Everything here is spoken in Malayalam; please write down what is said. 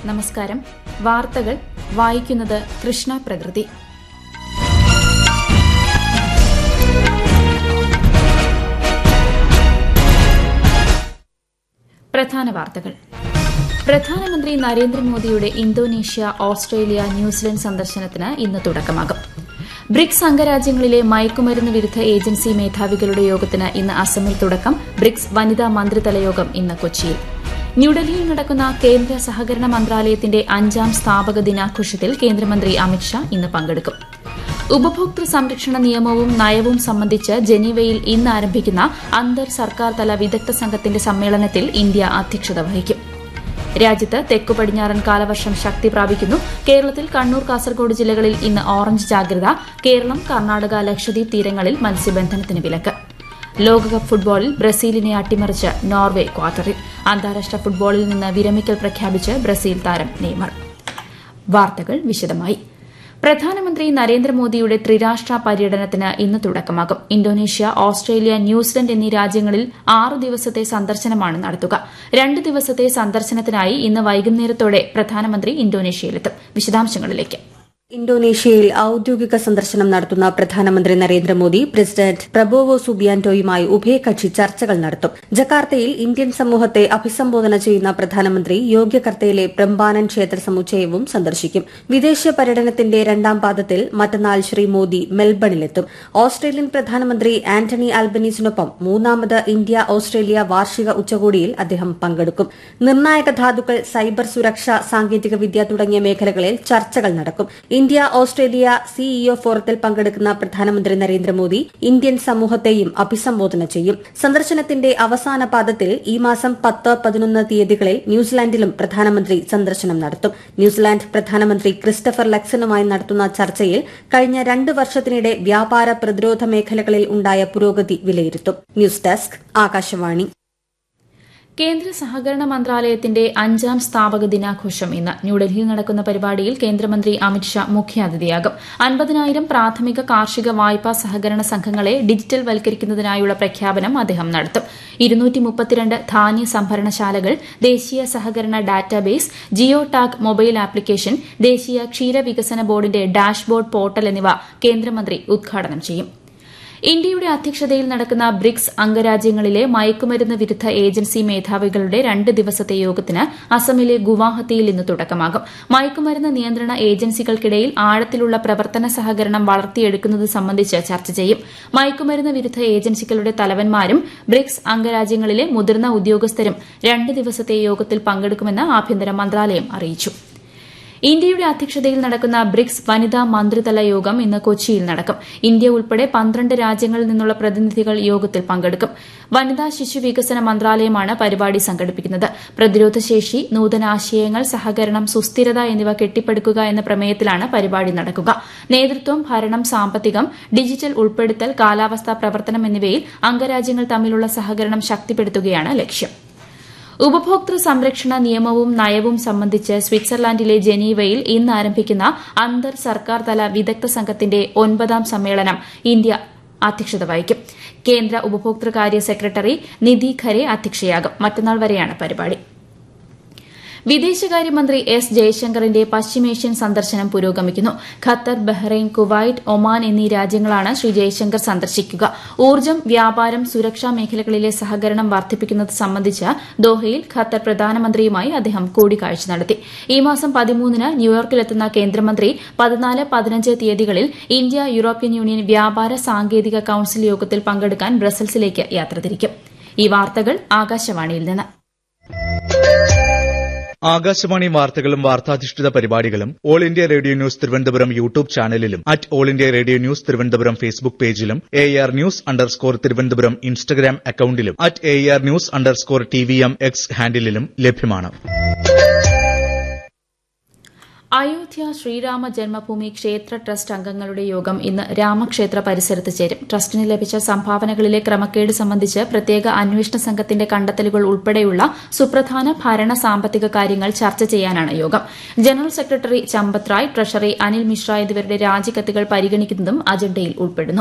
നമസ്കാരം വാർത്തകൾ വായിക്കുന്നത് കൃഷ്ണ പ്രകൃതി പ്രധാന വാർത്തകൾ പ്രധാനമന്ത്രി നരേന്ദ്രമോദിയുടെ ഇന്തോനേഷ്യ ഓസ്ട്രേലിയ ന്യൂസിലൻഡ് സന്ദർശനത്തിന് ഇന്ന് തുടക്കമാകും ബ്രിക്സ് അംഗരാജ്യങ്ങളിലെ മയക്കുമരുന്ന് വിരുദ്ധ ഏജൻസി മേധാവികളുടെ യോഗത്തിന് ഇന്ന് അസമിൽ തുടക്കം ബ്രിക്സ് വനിതാ മന്ത്രിതല യോഗം ഇന്ന് കൊച്ചിയിൽ ന്യൂഡൽഹിയിൽ നടക്കുന്ന കേന്ദ്ര സഹകരണ മന്ത്രാലയത്തിന്റെ അഞ്ചാം സ്ഥാപക ദിനാഘോഷത്തിൽ കേന്ദ്രമന്ത്രി അമിത്ഷാ ഇന്ന് പങ്കെടുക്കും ഉപഭോക്തൃ സംരക്ഷണ നിയമവും നയവും സംബന്ധിച്ച് ജനീവയിൽ ഇന്ന് ആരംഭിക്കുന്ന അന്തർ സർക്കാർ തല വിദഗ്ധ സംഘത്തിന്റെ സമ്മേളനത്തിൽ ഇന്ത്യ അധ്യക്ഷത വഹിക്കും രാജ്യത്ത് തെക്കു പടിഞ്ഞാറൻ കാലവർഷം ശക്തി പ്രാപിക്കുന്നു കേരളത്തിൽ കണ്ണൂർ കാസർഗോഡ് ജില്ലകളിൽ ഇന്ന് ഓറഞ്ച് ജാഗ്രത കേരളം കർണാടക ലക്ഷദ്വീപ് തീരങ്ങളിൽ മത്സ്യബന്ധനത്തിന് വിലക്ക് ലോകകപ്പ് ഫുട്ബോളിൽ ബ്രസീലിനെ അട്ടിമറിച്ച് നോർവെ ക്വാർട്ടറിൽ അന്താരാഷ്ട്ര ഫുട്ബോളിൽ നിന്ന് വിരമിക്കൽ പ്രഖ്യാപിച്ച് ബ്രസീൽ താരം നെയ്മർ വാർത്തകൾ വിശദമായി പ്രധാനമന്ത്രി നരേന്ദ്രമോദിയുടെ ത്രിരാഷ്ട്ര പര്യടനത്തിന് ഇന്ന് തുടക്കമാകും ഇന്തോനേഷ്യ ഓസ്ട്രേലിയ ന്യൂസിലൻഡ് എന്നീ രാജ്യങ്ങളിൽ ആറ് ദിവസത്തെ സന്ദർശനമാണ് നടത്തുക രണ്ട് ദിവസത്തെ സന്ദർശനത്തിനായി ഇന്ന് വൈകുന്നേരത്തോടെ പ്രധാനമന്ത്രി ഇന്തോനേഷ്യയിലെത്തും വിശദാംശങ്ങളിലേക്ക് ഇന്തോനേഷ്യയിൽ ഔദ്യോഗിക സന്ദർശനം നടത്തുന്ന പ്രധാനമന്ത്രി നരേന്ദ്രമോദി പ്രസിഡന്റ് പ്രബോവോ സുബിയാന്റോയുമായി ഉഭയകക്ഷി ചർച്ചകൾ നടത്തും ജക്കാർത്തയിൽ ഇന്ത്യൻ സമൂഹത്തെ അഭിസംബോധന ചെയ്യുന്ന പ്രധാനമന്ത്രി യോഗ്യകർത്തയിലെ പ്രംബാനൻ ക്ഷേത്ര സമുച്ചയവും സന്ദർശിക്കും വിദേശ പര്യടനത്തിന്റെ രണ്ടാം പാദത്തിൽ മറ്റന്നാൾ ശ്രീ മോദി മെൽബണിലെത്തും ഓസ്ട്രേലിയൻ പ്രധാനമന്ത്രി ആന്റണി ആൽബനീസിനൊപ്പം മൂന്നാമത് ഇന്ത്യ ഓസ്ട്രേലിയ വാർഷിക ഉച്ചകോടിയിൽ അദ്ദേഹം പങ്കെടുക്കും നിർണായക ധാതുക്കൾ സൈബർ സുരക്ഷ സാങ്കേതിക വിദ്യ തുടങ്ങിയ മേഖലകളിൽ ചർച്ചകൾ നടക്കും ഇന്ത്യ ഓസ്ട്രേലിയ സിഇഒ ഫോറത്തിൽ പങ്കെടുക്കുന്ന പ്രധാനമന്ത്രി നരേന്ദ്രമോദി ഇന്ത്യൻ സമൂഹത്തെയും അഭിസംബോധന ചെയ്യും സന്ദർശനത്തിന്റെ അവസാന പാദത്തിൽ ഈ മാസം പത്ത് പതിനൊന്ന് തീയതികളിൽ ന്യൂസിലാൻഡിലും പ്രധാനമന്ത്രി സന്ദർശനം നടത്തും ന്യൂസിലാൻഡ് പ്രധാനമന്ത്രി ക്രിസ്റ്റഫർ ലക്സനുമായി നടത്തുന്ന ചർച്ചയിൽ കഴിഞ്ഞ രണ്ട് വർഷത്തിനിടെ വ്യാപാര പ്രതിരോധ മേഖലകളിൽ ഉണ്ടായ പുരോഗതി വിലയിരുത്തും ന്യൂസ് ഡെസ്ക് ആകാശവാണി കേന്ദ്ര സഹകരണ മന്ത്രാലയത്തിന്റെ അഞ്ചാം സ്ഥാപക ദിനാഘോഷം ഇന്ന് ന്യൂഡൽഹിയിൽ നടക്കുന്ന പരിപാടിയിൽ കേന്ദ്രമന്ത്രി അമിത്ഷാ മുഖ്യാതിഥിയാകും അൻപതിനായിരം പ്രാഥമിക കാർഷിക വായ്പാ സഹകരണ സംഘങ്ങളെ ഡിജിറ്റൽ വൽക്കരിക്കുന്നതിനായുള്ള പ്രഖ്യാപനം അദ്ദേഹം നടത്തും ധാന്യ സംഭരണശാലകൾ ദേശീയ സഹകരണ database geo tag mobile application ദേശീയ ക്ഷീരവികസന ബോർഡിന്റെ ഡാഷ്ബോർഡ് പോർട്ടൽ എന്നിവ കേന്ദ്രമന്ത്രി ഉദ്ഘാടനം ചെയ്യും ഇന്ത്യയുടെ അധ്യക്ഷതയിൽ നടക്കുന്ന ബ്രിക്സ് അംഗരാജ്യങ്ങളിലെ മയക്കുമരുന്ന് വിരുദ്ധ ഏജൻസി മേധാവികളുടെ രണ്ട് ദിവസത്തെ യോഗത്തിന് അസമിലെ ഗുവാഹത്തിയിൽ ഇന്ന് തുടക്കമാകും മയക്കുമരുന്ന് നിയന്ത്രണ ഏജൻസികൾക്കിടയിൽ ആഴത്തിലുള്ള പ്രവർത്തന സഹകരണം വളർത്തിയെടുക്കുന്നത് സംബന്ധിച്ച് ചർച്ച ചെയ്യും മയക്കുമരുന്ന് വിരുദ്ധ ഏജൻസികളുടെ തലവന്മാരും ബ്രിക്സ് അംഗരാജ്യങ്ങളിലെ മുതിർന്ന ഉദ്യോഗസ്ഥരും രണ്ട് ദിവസത്തെ യോഗത്തിൽ പങ്കെടുക്കുമെന്ന് ആഭ്യന്തര മന്ത്രാലയം അറിയിച്ചു ഇന്ത്യയുടെ അധ്യക്ഷതയിൽ നടക്കുന്ന ബ്രിക്സ് വനിതാ മന്ത്രിതല യോഗം ഇന്ന് കൊച്ചിയിൽ നടക്കും ഇന്ത്യ ഉൾപ്പെടെ പന്ത്രണ്ട് രാജ്യങ്ങളിൽ നിന്നുള്ള പ്രതിനിധികൾ യോഗത്തിൽ പങ്കെടുക്കും വനിതാ ശിശു വികസന മന്ത്രാലയമാണ് പരിപാടി സംഘടിപ്പിക്കുന്നത് പ്രതിരോധശേഷി നൂതനാശയങ്ങൾ സഹകരണം സുസ്ഥിരത എന്നിവ കെട്ടിപ്പടുക്കുക എന്ന പ്രമേയത്തിലാണ് പരിപാടി നടക്കുക നേതൃത്വം ഭരണം സാമ്പത്തികം ഡിജിറ്റൽ ഉൾപ്പെടുത്തൽ കാലാവസ്ഥാ പ്രവർത്തനം എന്നിവയിൽ അംഗരാജ്യങ്ങൾ തമ്മിലുള്ള സഹകരണം ശക്തിപ്പെടുത്തുകയാണ് ലക്ഷ്യം ഉപഭോക്തൃ സംരക്ഷണ നിയമവും നയവും സംബന്ധിച്ച് സ്വിറ്റ്സർലാൻഡിലെ ജനീവയിൽ ഇന്ന് ആരംഭിക്കുന്ന അന്തർ സർക്കാർ തല വിദഗ്ധ സംഘത്തിന്റെ ഒൻപതാം സമ്മേളനം ഇന്ത്യ അധ്യക്ഷത വഹിക്കും കേന്ദ്ര ഉപഭോക്തൃകാര്യ സെക്രട്ടറി നിധി ഖരെ അധ്യക്ഷയാകും മറ്റന്നാൾ വരെയാണ് പരിപാടി വിദേശകാര്യമന്ത്രി എസ് ജയശങ്കറിന്റെ പശ്ചിമേഷ്യൻ സന്ദർശനം പുരോഗമിക്കുന്നു ഖത്തർ ബഹ്റൈൻ കുവൈറ്റ് ഒമാൻ എന്നീ രാജ്യങ്ങളാണ് ശ്രീ ജയശങ്കർ സന്ദർശിക്കുക ഊർജ്ജം വ്യാപാരം സുരക്ഷാ മേഖലകളിലെ സഹകരണം വർദ്ധിപ്പിക്കുന്നത് സംബന്ധിച്ച് ദോഹയിൽ ഖത്തർ പ്രധാനമന്ത്രിയുമായി അദ്ദേഹം കൂടിക്കാഴ്ച നടത്തി ഈ മാസം പതിമൂന്നിന് ന്യൂയോർക്കിലെത്തുന്ന കേന്ദ്രമന്ത്രി പതിനാല് പതിനഞ്ച് തീയതികളിൽ ഇന്ത്യ യൂറോപ്യൻ യൂണിയൻ വ്യാപാര സാങ്കേതിക കൌൺസിൽ യോഗത്തിൽ പങ്കെടുക്കാൻ ബ്രസൽസിലേക്ക് യാത്ര തിരിക്കും ഈ വാർത്തകൾ ആകാശവാണിയിൽ നിന്ന് ആകാശവാണി വാർത്തകളും വാർത്താധിഷ്ഠിത പരിപാടികളും all India radio news Thiruvananthapuram YouTube ചാനലിലും at all India radio news Thiruvananthapuram Facebook പേജിലും A R news underscore Thiruvananthapuram Instagram അക്കൌണ്ടിലും at A R news underscore T V M X ഹാൻഡിലും ലഭ്യമാണ് അയോധ്യ ശ്രീരാമ ജന്മഭൂമി ക്ഷേത്ര ട്രസ്റ്റ് അംഗങ്ങളുടെ യോഗം ഇന്ന് രാമക്ഷേത്ര പരിസരത്ത് ചേരും ട്രസ്റ്റിന് ലഭിച്ച സംഭാവനകളിലെ ക്രമക്കേട് സംബന്ധിച്ച് പ്രത്യേക അന്വേഷണ സംഘത്തിന്റെ കണ്ടെത്തലുകൾ ഉൾപ്പെടെയുള്ള സുപ്രധാന ഭരണ സാമ്പത്തിക കാര്യങ്ങൾ ചർച്ച ചെയ്യാനാണ് യോഗം general secretary Champat Rai treasury Anil Mishra എന്നിവരുടെ രാജിക്കത്തുകൾ പരിഗണിക്കുന്നതും അജണ്ടയിൽ ഉൾപ്പെടുന്നു